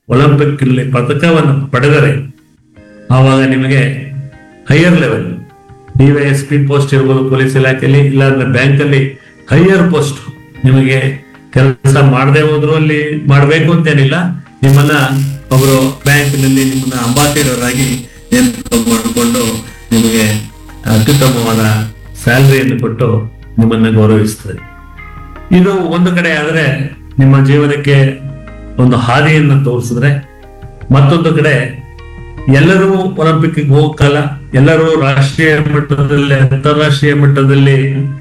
Olympic ಅಲ್ಲಿ ಪದಕವನ್ನು ಪಡೆದರೆ ಆವಾಗ ನಿಮಗೆ higher level DYS P post ಇರ್ಬೋದು ಪೊಲೀಸ್ ಇಲಾಖೆಯಲ್ಲಿ ಇಲ್ಲಾಂದ್ರೆ ಬ್ಯಾಂಕ್ ಅಲ್ಲಿ ಹೈಯರ್ ಪೋಸ್ಟ್ ನಿಮಗೆ ಕೆಲಸ ಮಾಡದೆ ಹೋದ್ರು ಅಲ್ಲಿ ಮಾಡಬೇಕು ಅಂತೇನಿಲ್ಲ ನಿಮ್ಮನ್ನ ಒಬ್ಬರು ಬ್ಯಾಂಕ್ನಲ್ಲಿ ನಿಮ್ಮನ್ನ ಅಂಬಾಸಿಡರ್ ಆಗಿ ನೇಮಕ ಮಾಡಿಕೊಂಡು ನಿಮಗೆ ಅತ್ಯುತ್ತಮವಾದ ಸ್ಯಾಲರಿಯನ್ನು ಕೊಟ್ಟು ನಿಮ್ಮನ್ನ ಗೌರವಿಸ್ತದೆ ಇದು ಒಂದು ಕಡೆ ಆದ್ರೆ ನಿಮ್ಮ ಜೀವನಕ್ಕೆ ಒಂದು ಹಾದಿಯನ್ನು ತೋರಿಸಿದ್ರೆ ಮತ್ತೊಂದು ಕಡೆ ಎಲ್ಲರೂ ಒಲಿಂಪಿಕ್ ಹೋಗಲ್ಲ ಎಲ್ಲರೂ ರಾಷ್ಟ್ರೀಯ ಮಟ್ಟದಲ್ಲಿ ಅಂತಾರಾಷ್ಟ್ರೀಯ ಮಟ್ಟದಲ್ಲಿ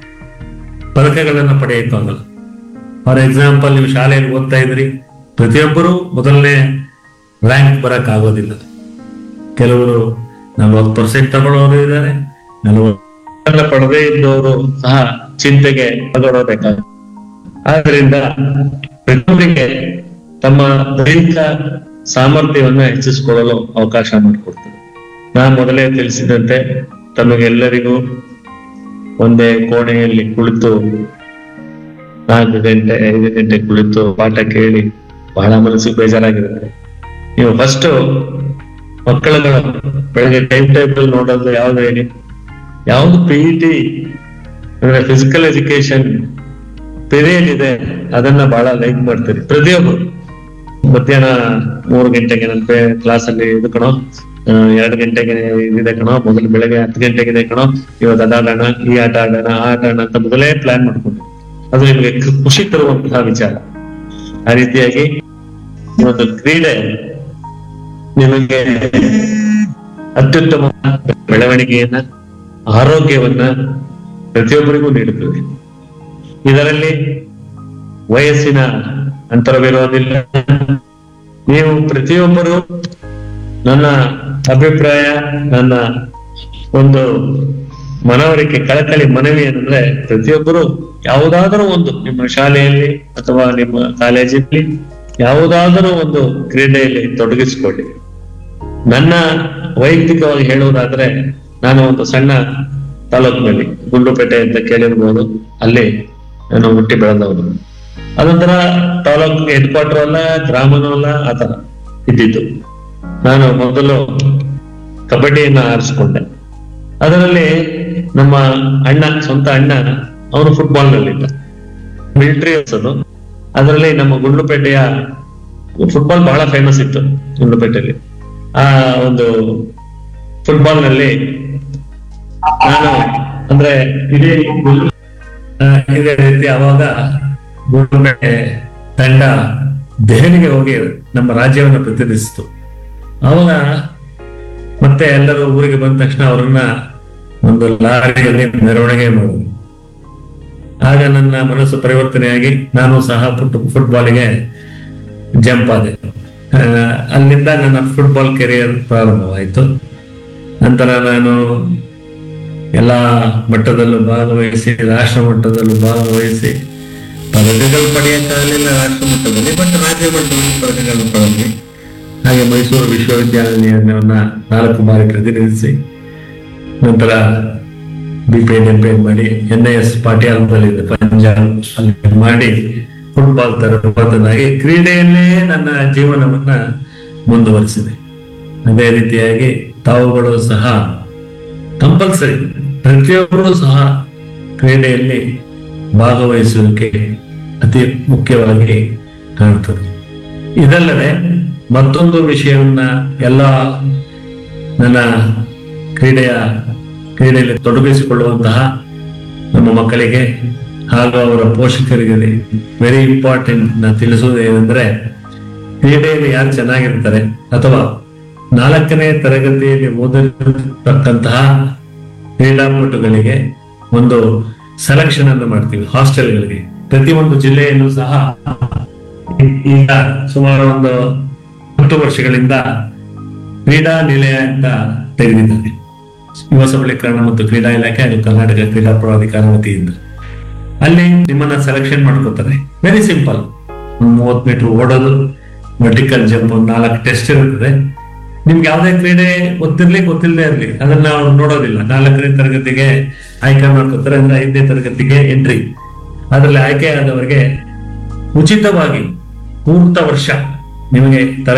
ಪದಕಗಳನ್ನ ಪಡೆಯಕ್ಕಾಗಲ್ಲ ಫಾರ್ ಎಕ್ಸಾಂಪಲ್ ನೀವು ಶಾಲೆಯಲ್ಲಿ ಓದ್ತಾ ಇದ್ರಿ ಪ್ರತಿಯೊಬ್ಬರು ಮೊದಲನೇ ರ್ಯಾಂಕ್ ಬರಕ್ ಆಗೋದಿಲ್ಲ ಕೆಲವರು ನಲವತ್ತು ಪರ್ಸೆಂಟ್ ತಗೊಳ್ಳೋರು ಇದ್ದಾರೆ ನಲವತ್ತು ಪಡೆದೇ ಇದ್ದವರು ಸಹ ಚಿಂತೆಗೆ ತಗೊಳ್ಳಬೇಕಾಗುತ್ತೆ ಆದ್ರಿಂದ ಪ್ರತಿಯೊಬ್ಬರಿಗೆ ತಮ್ಮ ದೈಹಿಕ ಸಾಮರ್ಥ್ಯವನ್ನ ಹೆಚ್ಚಿಸಿಕೊಳ್ಳಲು ಅವಕಾಶ ಮಾಡಿಕೊಡ್ತದೆ ನಾನು ಮೊದಲೇ ತಿಳಿಸಿದಂತೆ ತಮಗೆಲ್ಲರಿಗೂ ಒಂದೇ ಕೋಣೆಯಲ್ಲಿ ಕುಳಿತು ನಾಲ್ಕು ಗಂಟೆ ಐದು ಗಂಟೆ ಕುಳಿತು ಪಾಠ ಕೇಳಿ ಬಹಳ ಮನಸ್ಸಿಗೆ ಬೇಜಾರಾಗಿರುತ್ತೆ ನೀವು ಫಸ್ಟ್ ಮಕ್ಕಳುಗಳ ಬೆಳಗ್ಗೆ ಟೈಮ್ ಟೇಬಲ್ ನೋಡೋದು ಯಾವ್ದು ಹೇಳಿ ಯಾವ್ದು ಪಿ ಟಿ ಅಂದ್ರೆ ಫಿಸಿಕಲ್ ಎಜುಕೇಶನ್ ಪೀರಿಯಡ್ ಇದೆ ಅದನ್ನ ಬಹಳ ಲೈಕ್ ಮಾಡ್ತೀರಿ ಪ್ರತಿಯೊಬ್ಬರು ಮಧ್ಯಾಹ್ನ ಮೂರು ಗಂಟೆಗೆ ನನ್ನ ಕ್ಲಾಸ್ ಅಲ್ಲಿ ಇದು ಕಣೋ ಆ, ಎರಡು ಗಂಟೆಗೆ ಇದಿದೆ ಕಣೋ ಮೊದಲು ಬೆಳಗ್ಗೆ ಹತ್ತು ಗಂಟೆಗೆ ಇದೆ ಕಣೋ ಇವತ್ತು ಅದ ಆಡೋಣ ಈ ಆಟ ಆಡೋಣ ಆ ಆಟ ಆಡೋಣ ಅಂತ ಮೊದಲೇ ಪ್ಲಾನ್ ಮಾಡ್ಕೊಂಡು ಅದು ನಿಮಗೆ ಖು- ಖುಷಿ ತರುವಂತಹ ವಿಚಾರ ಆ ರೀತಿಯಾಗಿ ಈ ಒಂದು ಕ್ರೀಡೆ ನಿಮಗೆ ಅತ್ಯುತ್ತಮ ಬೆಳವಣಿಗೆಯನ್ನ ಆರೋಗ್ಯವನ್ನ ಪ್ರತಿಯೊಬ್ಬರಿಗೂ ನೀಡುತ್ತದೆ ಇದರಲ್ಲಿ ವಯಸ್ಸಿನ ಅಂತರವಿರೋದಿಲ್ಲ ನೀವು ಪ್ರತಿಯೊಬ್ಬರು ನನ್ನ ಅಭಿಪ್ರಾಯ ನನ್ನ ಒಂದು ಮನವರಿಕೆ ಕಳಕಳಿ ಮನವಿ ಏನಂದ್ರೆ ಪ್ರತಿಯೊಬ್ಬರು ಯಾವುದಾದರೂ ಒಂದು ನಿಮ್ಮ ಶಾಲೆಯಲ್ಲಿ ಅಥವಾ ನಿಮ್ಮ ಕಾಲೇಜಲ್ಲಿ ಯಾವುದಾದರೂ ಒಂದು ಕ್ರೀಡೆಯಲ್ಲಿ ತೊಡಗಿಸಿಕೊಳ್ಳಿ ನನ್ನ ವೈಯಕ್ತಿಕವಾಗಿ ಹೇಳುವುದಾದ್ರೆ ನಾನು ಒಂದು ಸಣ್ಣ ತಾಲೂಕಿನಲ್ಲಿ ಗುಂಡ್ಲುಪೇಟೆ ಅಂತ ಕೇಳಿರ್ಬೋದು ಅಲ್ಲಿ ನಾನು ಹುಟ್ಟಿ ಬೆಳೆದವನು ಅದೊಂಥರ ತಾಲೂಕು ಹೆಡ್ ಕ್ವಾರ್ಟರ್ ಅಲ್ಲ ಗ್ರಾಮನೂ ಅಲ್ಲ ಆ ತರ ಇದ್ದಿದ್ದು ನಾನು ಮೊದಲು ಕಬಡ್ಡಿಯನ್ನ ಆರಿಸ್ಕೊಂಡೆ ಅದರಲ್ಲಿ ನಮ್ಮ ಅಣ್ಣ ಸ್ವಂತ ಅಣ್ಣ ಅವನು ಫುಟ್ಬಾಲ್ ನಲ್ಲಿದ್ದ ಮಿಲಿಟರಿ ಅದು ಅದರಲ್ಲಿ ನಮ್ಮ ಗುಂಡ್ಲುಪೇಟೆಯ ಫುಟ್ಬಾಲ್ ಬಹಳ ಫೇಮಸ್ ಇತ್ತು ಗುಂಡ್ಲುಪೇಟೆಯಲ್ಲಿ ಆ ಒಂದು ಫುಟ್ಬಾಲ್ ನಲ್ಲಿ ನಾನು ಅಂದ್ರೆ ಇದೇ ಗುಂಡ್ಲು- ಆ, ಇದೇ ರೀತಿ ಅವಾಗ ಗುಂಡ್ಲುಪೇಟೆ ತಂಡ ದೆಹಲಿಗೆ ಹೋಗಿ ನಮ್ಮ ರಾಜ್ಯವನ್ನು ಪ್ರತಿನಿಧಿಸಿತು ಅವಾಗ ಮತ್ತೆ ಎಲ್ಲರೂ ಊರಿಗೆ ಬಂದ ತಕ್ಷಣ ಅವರನ್ನ ಒಂದು ಲಾರಿಯಲ್ಲಿ ಮೆರವಣಿಗೆ ಮಾಡುದು ಆಗ ನನ್ನ ಮನಸ್ಸು ಪರಿವರ್ತನೆಯಾಗಿ ನಾನು ಸಹ ಫುಟ್ ಫುಟ್ಬಾಲಿಗೆ ಜಂಪ್ ಆದೆ ಆ, ಅಲ್ಲಿಂದ ನನ್ನ ಫುಟ್ಬಾಲ್ ಕೆರಿಯರ್ ಪ್ರಾರಂಭವಾಯಿತು ನಂತರ ನಾನು ಎಲ್ಲ ಮಟ್ಟದಲ್ಲೂ ಭಾಗವಹಿಸಿ ರಾಷ್ಟ್ರ ಮಟ್ಟದಲ್ಲೂ ಭಾಗವಹಿಸಿ ಪದಕಗಳು ಪಡೆಯಕ್ಕಾಗಲಿಲ್ಲ ರಾಷ್ಟ್ರ ಮಟ್ಟದಲ್ಲಿ ಬಟ್ ರಾಜ್ಯ ಮಟ್ಟದಲ್ಲಿ ಪದಕಗಳು ಪಡೆದ್ವಿ ಹಾಗೆ ಮೈಸೂರು ವಿಶ್ವವಿದ್ಯಾನಿಲಯವನ್ನ ನಾಲ್ಕು ಬಾರಿ ಪ್ರತಿನಿಧಿಸಿ ನಂತರ ಬಿ ಪಿ ಎಂ ಮಾಡಿ ಎನ್ ಐ ಎಸ್ ಪಾಟ್ಯಾಲದಲ್ಲಿ ಪಂಜಾಬ್ ಅಲ್ಲಿ ಮಾಡಿ ಫುಟ್ಬಾಲ್ ತರಬೇತನಾಗಿ ಕ್ರೀಡೆಯಲ್ಲೇ ನನ್ನ ಜೀವನವನ್ನ ಮುಂದುವರಿಸಿದೆ ಅದೇ ರೀತಿಯಾಗಿ ತಾವುಗಳು ಸಹ ಕಂಪಲ್ಸರಿ ಪ್ರತಿಯೊಬ್ಬರೂ ಸಹ ಕ್ರೀಡೆಯಲ್ಲಿ ಭಾಗವಹಿಸುವಿಕೆ ಅತಿ ಮುಖ್ಯವಾಗಿ ಕಾಣುತ್ತದೆ ಇದಲ್ಲದೆ ಮತ್ತೊಂದು ವಿಷಯವನ್ನ ಎಲ್ಲ ನನ್ನ ಕ್ರೀಡೆಯ ಕ್ರೀಡೆಯಲ್ಲಿ ತೊಡಗಿಸಿಕೊಳ್ಳುವಂತಹ ನಮ್ಮ ಮಕ್ಕಳಿಗೆ ಹಾಗೂ ಅವರ ಪೋಷಕರಿಗೆ ವೆರಿ ಇಂಪಾರ್ಟೆಂಟ್ ನಾ ತಿಳಿಸುವುದು ಏನಂದ್ರೆ ಕ್ರೀಡೆಯಲ್ಲಿ ಯಾರು ಚೆನ್ನಾಗಿರ್ತಾರೆ ಅಥವಾ ನಾಲ್ಕನೇ ತರಗತಿಯಲ್ಲಿ ಓದಿರತಕ್ಕಂತಹ ಕ್ರೀಡಾಪಟುಗಳಿಗೆ ಒಂದು ಸೆಲೆಕ್ಷನ್ ಅನ್ನು ಮಾಡ್ತೀವಿ ಹಾಸ್ಟೆಲ್ಗಳಿಗೆ ಪ್ರತಿಯೊಂದು ಜಿಲ್ಲೆಯಲ್ಲೂ ಸಹ ಈಗ ಸುಮಾರು ಒಂದು ಹತ್ತು ವರ್ಷಗಳಿಂದ ಕ್ರೀಡಾ ನಿಲಯ ಅಂತ ತೆಗೆದಿದ್ದಾರೆ ಯುವ ಸಬಲೀಕರಣ ಮತ್ತು ಕ್ರೀಡಾ ಇಲಾಖೆ ಹಾಗೂ ಕರ್ನಾಟಕ ಕ್ರೀಡಾ ಪ್ರಾಧಿಕಾರ ವತಿಯಿಂದ ಅಲ್ಲಿ ನಿಮ್ಮನ್ನ ಸೆಲೆಕ್ಷನ್ ಮಾಡ್ಕೋತಾರೆ ವೆರಿ ಸಿಂಪಲ್ ಒಂದು ಮೂವತ್ತು ಮೀಟರ್ ಓಡೋದು ವರ್ಟಿಕಲ್ ಜಂಪ್ ಒಂದು ನಾಲ್ಕು ಟೆಸ್ಟ್ ಇರುತ್ತದೆ ನಿಮ್ಗೆ ಯಾವುದೇ ಕ್ರೀಡೆ ಗೊತ್ತಿರ್ಲಿ ಗೊತ್ತಿಲ್ಲದೆ ಇರ್ಲಿ ಅದನ್ನ ಅವ್ರು ನೋಡೋದಿಲ್ಲ ನಾಲ್ಕನೇ ತರಗತಿಗೆ ಆಯ್ಕೆ ಮಾಡ್ಕೋತಾರೆ ಅಂದ್ರೆ ಐದನೇ ತರಗತಿಗೆ ಎಂಟ್ರಿ ಅದರಲ್ಲಿ ಆಯ್ಕೆ ಆದವರಿಗೆ ಉಚಿತವಾಗಿ ಪೂರ್ತ ವರ್ಷ ನಿಮಗೆ